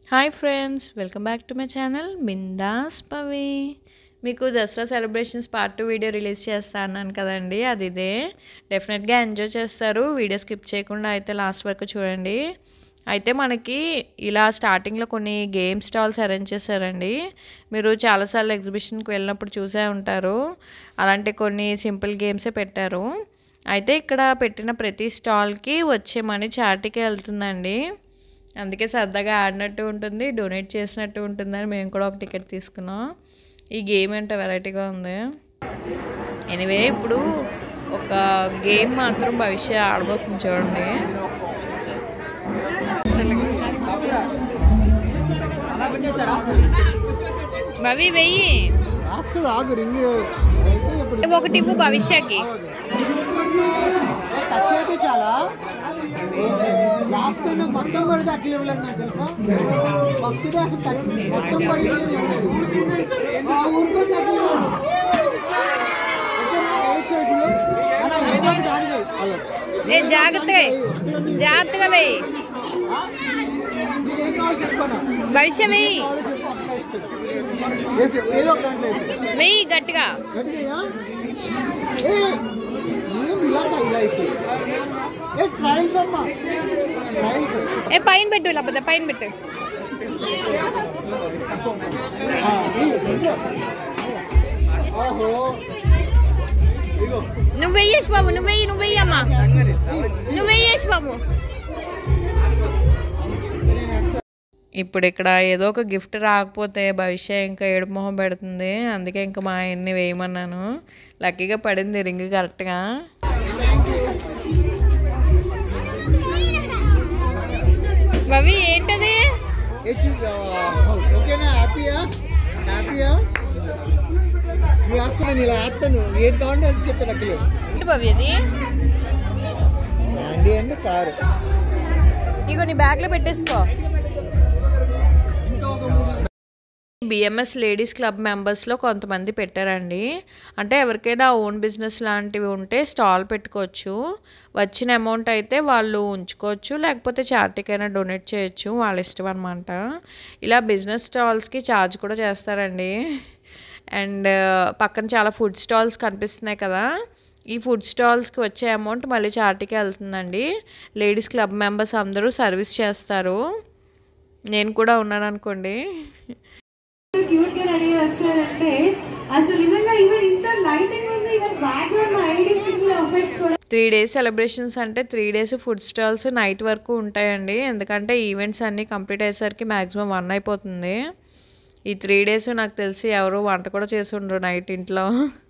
Hi friends welcome back to my channel Bindaas Pavi మీకు Dasara celebrations part two video release చేస్తా అన్నాను కదండి అది ఇదే డెఫినెట్గా ఎంజాయ్ చేస్తారు వీడియో స్కిప్ చేయకుండా అయితే లాస్ట్ వరకు చూడండి అయితే మనకి ఇలా స్టార్టింగ్లో కొన్ని గేమ్ స్టాల్స్ అరేంజ్ చేశారండి మీరు చాలాసార్లు ఎగ్జిబిషన్కి వెళ్ళినప్పుడు చూసే ఉంటారు అలాంటి కొన్ని సింపుల్ గేమ్సే పెట్టారు అయితే ఇక్కడ పెట్టిన ప్రతి స్టాల్కి వచ్చే మనీ చారిటీకి వెళ్తుందండి అందుకే సరదాగా ఆడినట్టు ఉంటుంది డొనేట్ చేసినట్టు ఉంటుందని మేము కూడా ఒక టికెట్ తీసుకున్నాం ఈ గేమ్ ఏంటో వెరైటీగా ఉంది ఎనివే ఇప్పుడు ఒక గేమ్ మాత్రం భవిష్య ఆడబోతుంది చూడండి భవి వెయ్యి అసలు ఆగు రింగ్ అయితే ఇప్పుడు ఒకటి ఇవ్వు భవిష్యకి టచ్ అయితే చాలా లాస్ట్ టైం మొత్తం పడితే అట్లా ఇవ్వలేదు నాకు తెలుసా ఫస్ట్ డే అసలు touch- మొత్తం పడిపోయింది ఆ ఊరుకొని అట్లా ఇవ్వలేదు. ఓకేనా? ఏడ్ చేయకు. అలా ఏదో ఒకటి ఆడిపోయి. అలా. ఏ జాగ్రత్తగా జాగ్రత్తగా వెయ్యి నీకు ఏం కావాలో చెప్పుకోనా? భవిష్య వెయ్యి కావాలో చెప్పు, అట్లా ఇస్తాను. వేసి, ఏదో ఒక దాంట్లో వేసి. వెయ్యి గట్టిగా గట్టిగా ఏ ఏంది ఇలాగా ఇలా అయితే ఏ ట్రయల్స్ అమ్మా ట్రయల్స్ ఏ పైన పెట్టు ఇలా పెద్ద పైన పెట్టు ఓహో నువ్వు వెయ్యేసి బాబు నువ్వు వెయ్యి నువ్వు వెయ్యి అమ్మా నువ్వు వెయ్యేసి బాబు ఇప్పుడు ఇక్కడ ఏదో ఒక గిఫ్ట్ రాకపోతే భవిష్య ఇంకా ఏడుపు మొహం పెడుతుంది అందుకే ఇంకా మా ఆయన్ని వేయమన్నాను లక్కీగా పడింది రింగ్ కరెక్ట్గా భవి ఏంటది ఓకేనా హ్యాపీయా హ్యాపీయా నువ్వు వేస్తాను నేను ఇలా వేస్తాను ఏది కావాలంటే అది చెప్తాను అక్కలు ఏంటి భవి అది అండి అండి కారు ఇగో నీ బ్యాగ్లో పెట్టేసుకో బిఎంఎస్ లేడీస్ క్లబ్ మెంబర్స్లో కొంతమంది పెట్టారండి అంటే ఎవరికైనా ఓన్ బిజినెస్ లాంటివి ఉంటే స్టాల్ పెట్టుకోవచ్చు వచ్చిన అమౌంట్ అయితే వాళ్ళు ఉంచుకోవచ్చు లేకపోతే చారిటీకైనా డొనేట్ చేయొచ్చు వాళ్ళ ఇష్టం అనమాట ఇలా బిజినెస్ స్టాల్స్కి ఛార్జ్ కూడా చేస్తారండి అండ్ పక్కన చాలా ఫుడ్ స్టాల్స్ కనిపిస్తున్నాయి కదా ఈ ఫుడ్ స్టాల్స్కి వచ్చే అమౌంట్ మళ్ళీ చారిటీకి వెళ్తుందండి లేడీస్ క్లబ్ మెంబర్స్ అందరూ సర్వీస్ చేస్తారు నేను కూడా ఉన్నాను అనుకోండి క్యూట్ గా రెడీ వచ్చారంటే అసలు నిజంగా ఈవెన్ ఇంత లైటింగ్ ఉంది ఈవెన్ బ్యాక్గ్రౌండ్ ఐడి సిగ్నల్ ఎఫెక్ట్స్ కూడా త్రీ డేస్ సెలబ్రేషన్స్ అంటే three days food stalls night వరకు ఉంటాయండి ఎందుకంటే ఈవెంట్స్ అన్నీ కంప్లీట్ అయ్యేసరికి మ్యాక్సిమం వన్ అయిపోతుంది ఈ త్రీ డేస్ నాకు తెలిసి ఎవరు వంట కూడా చేసి ఉండరు నైట్ ఇంట్లో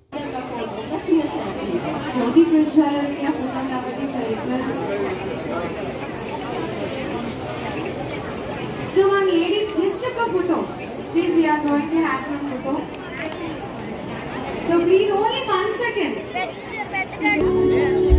జ్యోతి ప్రజ్వాలని అనుకున్నాం కాబట్టి సార్ రిక్వెస్ట్ సో మన లేడీస్ జస్ట్ ఒక photo please we're going to have some photo so please only one second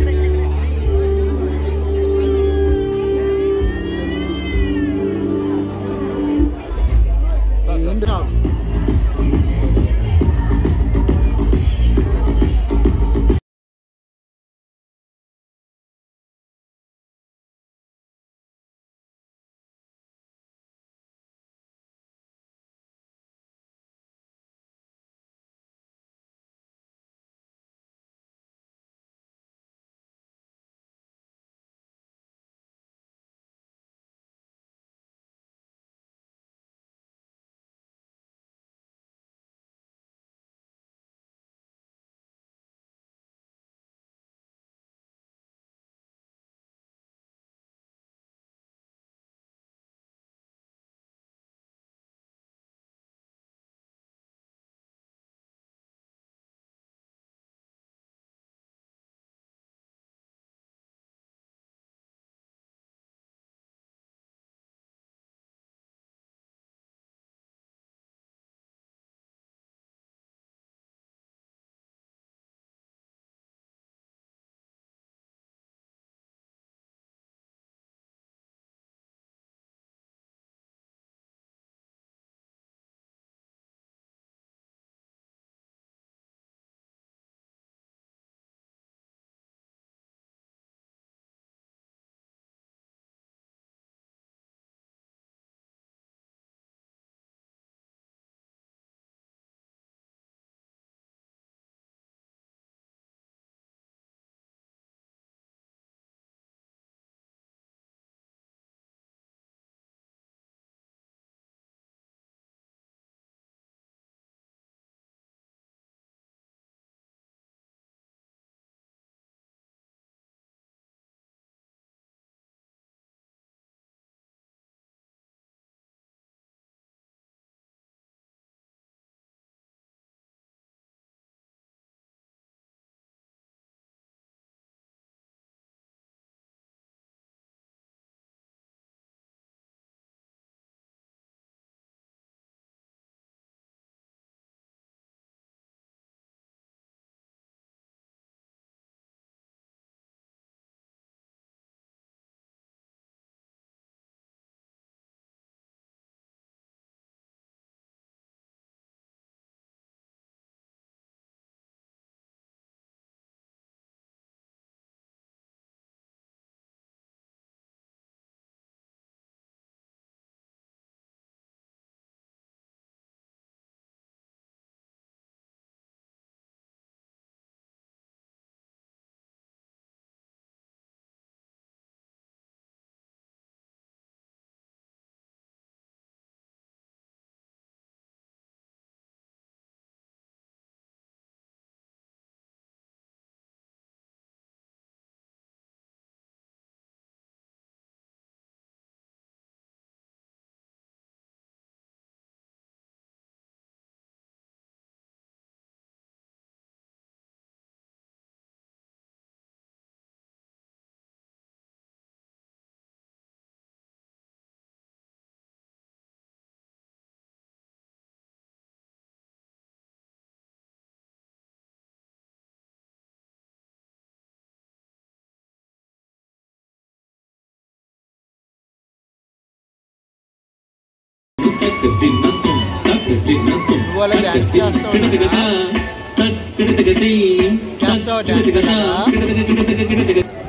వాళ్ళ డాన్స్ చేస్తావు చేస్తావా డాన్స్ కదా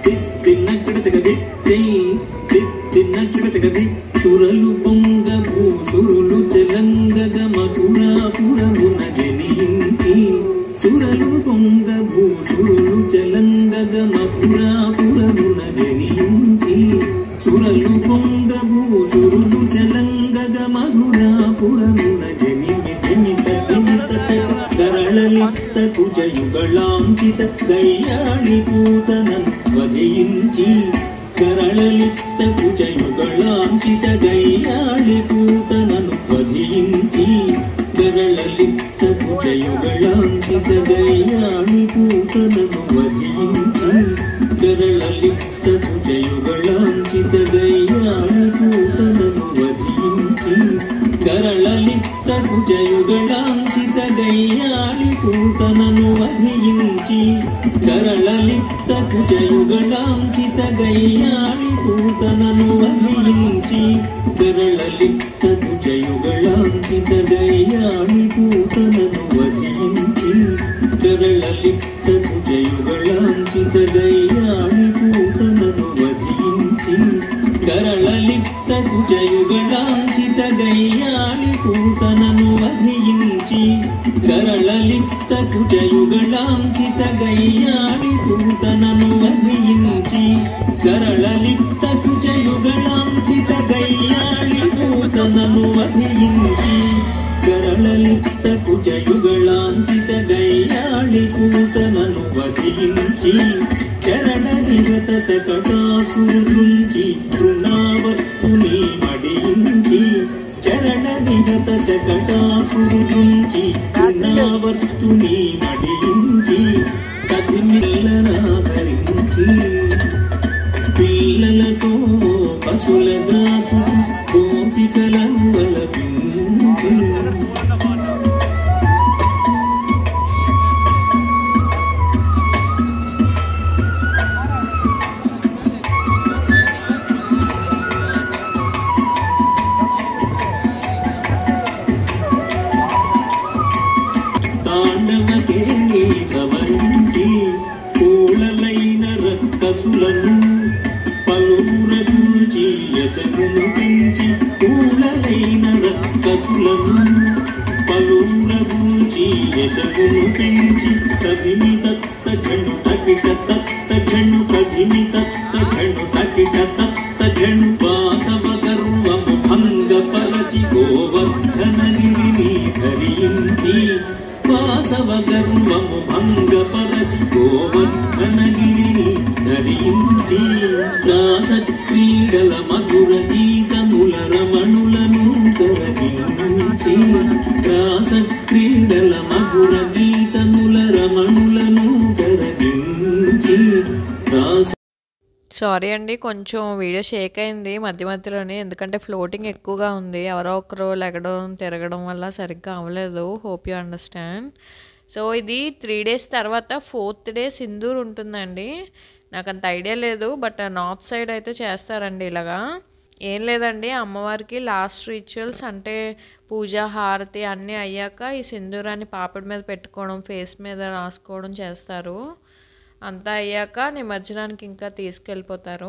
సురలు పొంగ భూసురులు చెలంగగ మధురాపురమున జనించి సురలు పొంగ భూసురులు చెలంగగ మధురాపురమున జనించి సురలు పొంగ భూసురులు చెలంగగ మధురాపురమున జనిమి జనిత జనిత గరళలిప్త కుజయుగళాంచిత గయ్యాళి పూతనన్ వధించి గరళలిప్త కుజయుగళాంచిత గయ్యాళి పూతనను వధించి గరళలిప్త కుజయుగళాంచిత గయ్యాళి పూతనను వధించి గరళలిప్త కుజయుగళాంచిత గయ్యాళి పూతనను వధించి గరళలిప్త కుజయుగళాంచిత గయ్యాళి పూతనను వధించి గరళలిప్త కుజయుగళాంచిత గయ్యాళి పూతనను వధించి గరళలిప్త కుజయుగళాంచిత గయ్యాళి పూతనను వధించి గరళలిప్త కుజయుగళాంచిత గయ్యాళి పూతనను వధించి గరళలిప్త కుజయుగళాంచిత గయ్యాళి పూతనను వధించి గరళలిప్త కుజయుగళాంచిత గయ్యాళి పూతనను వధించి గరళలిప్త కుజయుగళాంచిత గయ్యాళి పూతనను వధించి గరళలిప్త కుజయుగళాంచిత గయ్యాళి పూతనను వధించి చరణ నిగత సకటాసురుంచి తృణావర్తుని మడించి చరణ నిగత సకటాసురుంచి తృణావర్తుని మడించి కథిమిల్లనాదరించి పిల్లలతో పశులగా గోపికలను వలపించి తాండవకేణి సవరించి కోళలైన రక్కసులను పలువుర గూర్చి యశమును పెంచి కూళలైన రక్కసులను పలువుర గూర్చి యశమును పెంచి కవిని తత్త ఝణు తకిట తత్త ఝణు కవిని తత్త ఝణు తకిట తత్త ఝణు వాసవ గర్వము భంగపరచి గోవర్ధనగిరిని ధరించి వాసవ గర్వము భంగపరచి గోవర్ధనగిరిని ధరించి రాస క్రీడల మధుర గీతముల రమణులను కరగించి రాస క్రీడల మధుర గీతముల రమణులను కరగించి రాస సారీ అండి కొంచెం వీడియో షేక్ అయింది మధ్య మధ్యలోనే ఎందుకంటే ఫ్లోటింగ్ ఎక్కువగా ఉంది ఎవరో ఒకరు లెగడం తిరగడం వల్ల సరిగ్గా అవ్వలేదు హోప్ యూ అండర్స్టాండ్ సో ఇది త్రీ డేస్ తర్వాత ఫోర్త్ డే సింధూర్ ఉంటుందండి నాకు అంత ఐడియా లేదు బట్ నార్త్ సైడ్ అయితే చేస్తారండి ఇలాగా ఏం లేదండి అమ్మవారికి లాస్ట్ రిచువల్స్ అంటే పూజ హారతి అన్నీ అయ్యాక ఈ సింధూరాన్ని పాపడి మీద పెట్టుకోవడం ఫేస్ మీద రాసుకోవడం చేస్తారు అంతా అయ్యాక నిమజ్జనానికి ఇంకా తీసుకెళ్ళిపోతారు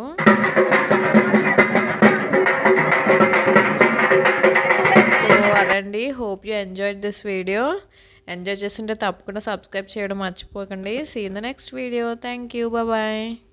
సో అదండి hope you enjoyed this video enjoy చేస్తుంటే తప్పకుండా సబ్స్క్రైబ్ చేయడం మర్చిపోకండి see in the next video thank you bye